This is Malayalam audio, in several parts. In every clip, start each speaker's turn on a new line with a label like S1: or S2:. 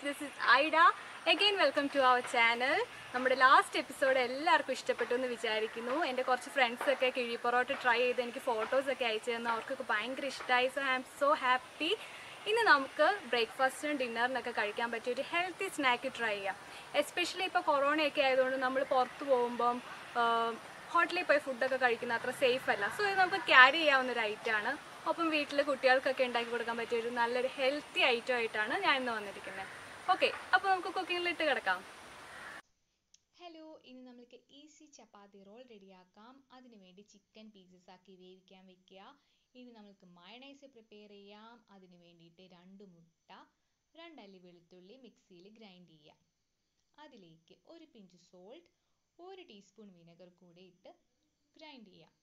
S1: This is Aida again welcome to our channel നമ്മുടെ ലാസ്റ്റ് എപ്പിസോഡ് എല്ലാവർക്കും ഇഷ്ടപ്പെട്ടു എന്ന് വിചാരിക്കുന്നു എൻ്റെ കുറച്ച് ഫ്രണ്ട്സൊക്കെ കിഴി പൊറോട്ട ട്രൈ ചെയ്ത് എനിക്ക് ഫോട്ടോസൊക്കെ അയച്ചു തന്നു അവർക്കൊക്കെ ഭയങ്കര ഇഷ്ടമായി so I am so happy ഇന്ന് നമുക്ക് ബ്രേക്ക്ഫാസ്റ്റിനും ഡിന്നറിനൊക്കെ കഴിക്കാൻ പറ്റിയ ഒരു ഹെൽത്തി സ്നാക്ക് ട്രൈ ചെയ്യാം എസ്പെഷ്യലി ഇപ്പോൾ കൊറോണയൊക്കെ ആയതുകൊണ്ട് നമ്മൾ പുറത്ത് പോകുമ്പം ഹോട്ടലിൽ പോയി ഫുഡൊക്കെ കഴിക്കുന്നത് അത്ര സേഫ് അല്ല സോ ഇത് നമുക്ക് ക്യാരി ചെയ്യാവുന്ന ഒരു ഐറ്റമാണ് ഒപ്പം വീട്ടിൽ കുട്ടികൾക്കൊക്കെ ഉണ്ടാക്കി കൊടുക്കാൻ പറ്റിയ ഒരു നല്ലൊരു ഹെൽത്തി ഐറ്റം ആയിട്ടാണ് ഞാൻ ഇന്ന് വന്നിരിക്കുന്നത് ഓക്കെ അപ്പോൾ നമുക്ക് കുക്കിങ്ങിലിട്ട് കിടക്കാം
S2: ഹലോ ഇനി നമ്മൾക്ക് ഈസി ചപ്പാത്തി റോൾ റെഡിയാക്കാം അതിനുവേണ്ടി ചിക്കൻ പീസസ് ആക്കി വേവിക്കാൻ വെക്കുക ഇനി നമ്മൾക്ക് മയണൈസ് പ്രിപ്പയർ ചെയ്യാം അതിന് വേണ്ടിയിട്ട് രണ്ട് മുട്ട രണ്ടല്ലി വെളുത്തുള്ളി മിക്സിയിൽ ഗ്രൈൻഡ് ചെയ്യാം അതിലേക്ക് ഒരു പിഞ്ച് സോൾട്ട് ഒരു ടീസ്പൂൺ വിനെഗർ കൂടെ ഇട്ട് ഗ്രൈൻഡ് ചെയ്യാം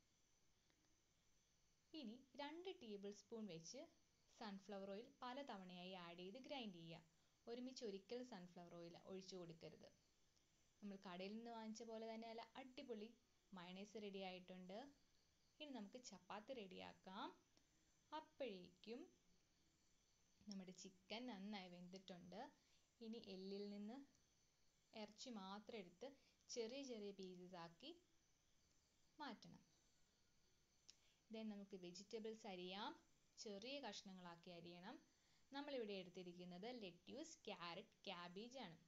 S2: ഇനി രണ്ട് ടേബിൾ സ്പൂൺ വെച്ച് സൺഫ്ലവർ ഓയിൽ പല തവണയായി ആഡ് ചെയ്ത് ഗ്രൈൻഡ് ചെയ്യുക ഒരുമിച്ച് ഒരിക്കൽ സൺഫ്ലവർ ഓയിൽ ഒഴിച്ചു കൊടുക്കരുത് നമ്മൾ കടയിൽ നിന്ന് വാങ്ങിച്ച പോലെ തന്നെ നല്ല അടിപൊളി മയണൈസ് റെഡി ആയിട്ടുണ്ട് ഇനി നമുക്ക് ചപ്പാത്തി റെഡിയാക്കാം അപ്പോഴേക്കും നമ്മുടെ ചിക്കൻ നന്നായി വെന്തിട്ടുണ്ട് ഇനി എല്ലിൽ നിന്ന് ഇറച്ചി മാത്രം എടുത്ത് ചെറിയ ചെറിയ പീസസ് ആക്കി മാറ്റണം ദെൻ നമുക്ക് വെജിറ്റബിൾസ് അരിയാം ചെറിയ കഷ്ണങ്ങളാക്കി അരിയണം നമ്മളിവിടെ എടുത്തിരിക്കുന്നത് ലെറ്റ്യൂസ് ക്യാരറ്റ് ക്യാബേജ് ആണ്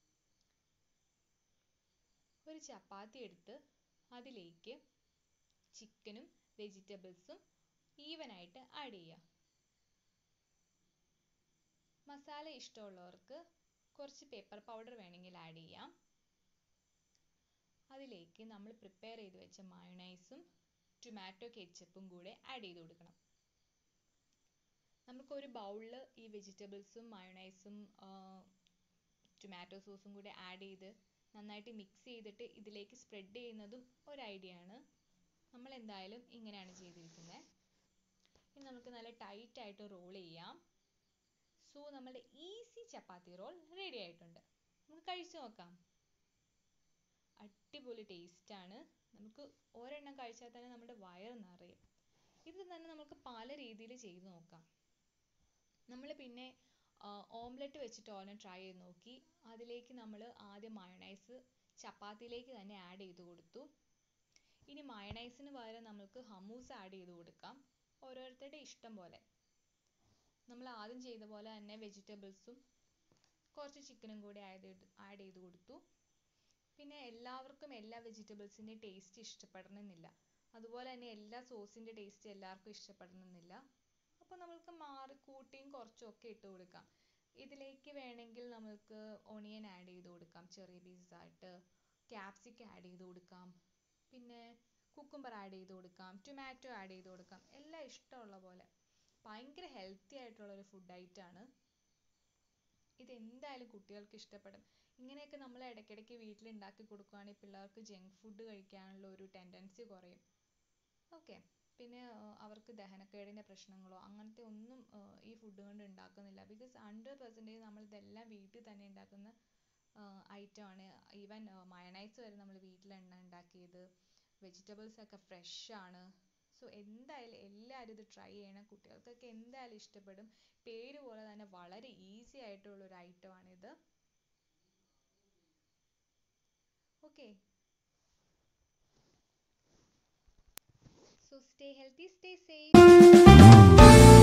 S2: ഒരു ചപ്പാത്തി എടുത്ത് അതിലേക്ക് ചിക്കനും വെജിറ്റബിൾസും ഈവനായിട്ട് ആഡ് ചെയ്യുക മസാല ഇഷ്ടമുള്ളവർക്ക് കുറച്ച് പേപ്പർ പൗഡർ വേണമെങ്കിൽ ആഡ് ചെയ്യാം അതിലേക്ക് നമ്മൾ പ്രിപ്പയർ ചെയ്ത് വെച്ച മയോണൈസും ടൊമാറ്റോ കെച്ചപ്പും കൂടെ ആഡ് ചെയ്ത് കൊടുക്കണം നമുക്ക് ഒരു ബൗളിൽ ഈ വെജിറ്റബിൾസും മയോണൈസും ടൊമാറ്റോ സോസും കൂടെ ആഡ് ചെയ്ത് നന്നായിട്ട് മിക്സ് ചെയ്തിട്ട് ഇതിലേക്ക് സ്പ്രെഡ് ചെയ്യുന്നതും ഒരു ഐഡിയ ആണ് നമ്മൾ എന്തായാലും ഇങ്ങനെയാണ് ചെയ്തിരിക്കുന്നത് ഇനി നമുക്ക് നല്ല ടൈറ്റ് ആയിട്ട് റോൾ ചെയ്യാം സോ നമ്മുടെ ഈസി ചപ്പാത്തി റോൾ റെഡി ആയിട്ടുണ്ട് നമുക്ക് കഴിച്ചു നോക്കാം അടിപൊളി ടേസ്റ്റ് ആണ് നമുക്ക് ഒരെണ്ണം കഴിച്ചാൽ തന്നെ നമ്മുടെ വയറ് നിറയും ഇത് തന്നെ നമുക്ക് പല രീതിയിൽ ചെയ്ത് നോക്കാം നമ്മൾ പിന്നെ ഓംലെറ്റ് വെച്ചിട്ട് ഓണം ട്രൈ ചെയ്ത് നോക്കി അതിലേക്ക് നമ്മൾ ആദ്യം മയണൈസ് ചപ്പാത്തിയിലേക്ക് തന്നെ ആഡ് ചെയ്ത് കൊടുത്തു ഇനി മയണൈസിന് പകരം നമുക്ക് ഹമൂസ് ആഡ് ചെയ്ത് കൊടുക്കാം ഓരോരുത്തരുടെ ഇഷ്ടം പോലെ നമ്മൾ ആദ്യം ചെയ്ത പോലെ തന്നെ വെജിറ്റബിൾസും കുറച്ച് ചിക്കനും കൂടി ആഡ് ചെയ്ത് ആഡ് ചെയ്ത് കൊടുത്തു പിന്നെ എല്ലാവർക്കും എല്ലാ വെജിറ്റബിൾസിൻ്റെയും ടേസ്റ്റ് ഇഷ്ടപ്പെടണമെന്നില്ല അതുപോലെ തന്നെ എല്ലാ സോസിൻ്റെ ടേസ്റ്റ് എല്ലാവർക്കും ഇഷ്ടപ്പെടണമെന്നില്ല അപ്പോൾ നമുക്ക് മാറി കൂട്ടിയും കുറച്ചും ഒക്കെ ഇട്ട് കൊടുക്കാം ഇതിലേക്ക് വേണമെങ്കിൽ നമുക്ക് ഒണിയൻ ആഡ് ചെയ്ത് കൊടുക്കാം ചെറിയ പീസസ് ആയിട്ട് ക്യാപ്സിക്ക ആഡ് ചെയ്ത് കൊടുക്കാം പിന്നെ കുക്കുംബർ ആഡ് ചെയ്ത് കൊടുക്കാം ടൊമാറ്റോ ആഡ് ചെയ്ത് കൊടുക്കാം എല്ലാം ഇഷ്ടമുള്ള പോലെ ഭയങ്കര ഹെൽത്തി ആയിട്ടുള്ള ഒരു ഫുഡ് ഐറ്റമാണ് ഇത് എന്തായാലും കുട്ടികൾക്ക് ഇഷ്ടപ്പെടും ഇങ്ങനെയൊക്കെ നമ്മൾ ഇടയ്ക്കിടയ്ക്ക് വീട്ടിൽ ഉണ്ടാക്കി കൊടുക്കുകയാണെങ്കിൽ പിള്ളേർക്ക് ജങ്ക് ഫുഡ് കഴിക്കാനുള്ള ഒരു ടെൻഡൻസി കുറയും ഓക്കെ പിന്നെ അവർക്ക് ദഹനക്കേടിൻ്റെ പ്രശ്നങ്ങളോ അങ്ങനത്തെ ഒന്നും ഈ ഫുഡ് കൊണ്ട് ഉണ്ടാക്കുന്നില്ല ബിക്കോസ് ഹൺഡ്രഡ് പെർസെൻറ്റേജ് നമ്മൾ ഇതെല്ലാം വീട്ടിൽ തന്നെ ഉണ്ടാക്കുന്ന ഐറ്റമാണ് ഈവൻ മയണൈസ് വരെ നമ്മൾ വീട്ടിലാണ് ഉണ്ടാക്കിയത് വെജിറ്റബിൾസ് ഒക്കെ ഫ്രഷ് ആണ് സോ എന്തായാലും എല്ലാവരും ഇത് ട്രൈ ചെയ്യണം കുട്ടികൾക്കൊക്കെ എന്തായാലും ഇഷ്ടപ്പെടും പേര് പോലെ തന്നെ വളരെ ഈസി ആയിട്ടുള്ള ഒരു ഐറ്റമാണിത് okay So stay healthy, stay safe.